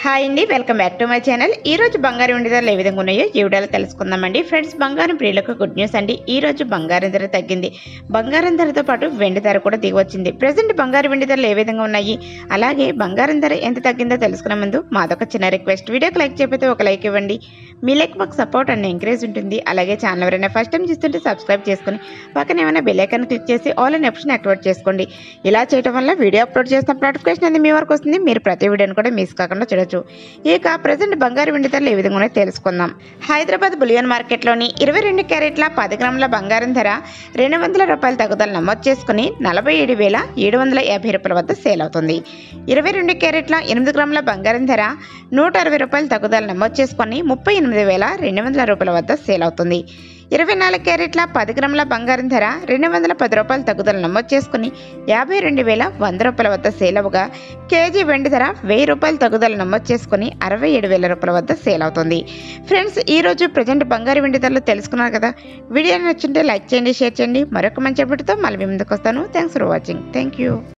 hi అండి welcome back to my channel ఈ రోజు బంగారం వెండి ధరలు ఏ విధంగా ఉన్నాయో ఈ వీడియోలో తెలుసుకుందామండి ఫ్రెండ్స్ బంగారం ప్రియులకు గుడ్ న్యూస్ అండి ఈ రోజు బంగారం ధర తగ్గింది బంగారం ధరతో పాటు వెండి ధర కూడా దిగి వచ్చింది ప్రజెంట్ బంగారం వెండి ధరలు ఏ విధంగా ఉన్నాయి అలాగే బంగారం ధర ఎంత తగ్గిందో తెలుసుకునే ముందు మాదొక చిన్న రిక్వెస్ట్ వీడియోకి లైక్ చెప్పితే ఒక లైక్ ఇవ్వండి మీ లైక్ మాకు సపోర్ట్ అండ్ ఎంకరేజ్ ఉంటుంది అలాగే ఛానల్ ఎవరైనా ఫస్ట్ టైం చూస్తుంటే సబ్స్క్రైబ్ చేసుకుని పక్కన ఏమైనా బెల్ ఐకాన్ క్లిక్ చేసి ఆల్ అనే ఆప్షన్ యాక్టివేట్ చేసుకోండి ఇలా చేయడం వల్ల వీడియో అప్లోడ్ చేసిన నోటిఫికేషన్ అనేది మీ వరకు వస్తుంది మీరు ప్రతి వీడియోని కూడా మిస్ కాకుండా చూడొచ్చు ఇక ప్రజెంట్ బంగారు వెండి ధరలు ఏ విధంగా ఉన్నాయో తెలుసుకుందాం హైదరాబాద్ బులియన్ మార్కెట్లోని ఇరవై రెండు క్యారెట్ల పది గ్రాముల బంగారం ధర రెండు వందల రూపాయల తగ్గుదల నమోదు చేసుకుని నలభై ఏడు వేల ఏడు వందల యాభై రూపాయల వద్ద సేల్ అవుతుంది ఇరవై రెండు క్యారెట్ల ఎనిమిది గ్రాముల బంగారం ధర నూట అరవై రూపాయల తగ్గుదల నమోదు చేసుకొని ముప్పై ఎనిమిది వేల రెండు వందల రూపాయల వద్ద సేల్ అవుతుంది ఇరవై నాలుగు క్యారెట్ల పది గ్రాముల బంగారం ధర రెండు వందల పది రూపాయల తగ్గుదల నమోదు చేసుకుని యాభై రెండు వేల వంద రూపాయల వద్ద సేల్ అవ్వగా కేజీ వెండి ధర వెయ్యి రూపాయల తగ్గుదల నమోదు చేసుకుని అరవై ఏడు వేల రూపాయల వద్ద సేల్ అవుతుంది ఫ్రెండ్స్ ఈ రోజు ప్రజెంట్ బంగారు వెండి ధరలు తెలుసుకున్నారు కదా వీడియో నచ్చుంటే లైక్ చేయండి షేర్ చేయండి మరొక మంచి అప్డేట్తో మళ్ళీ మీ ముందుకు వస్తాను thanks for watching thank you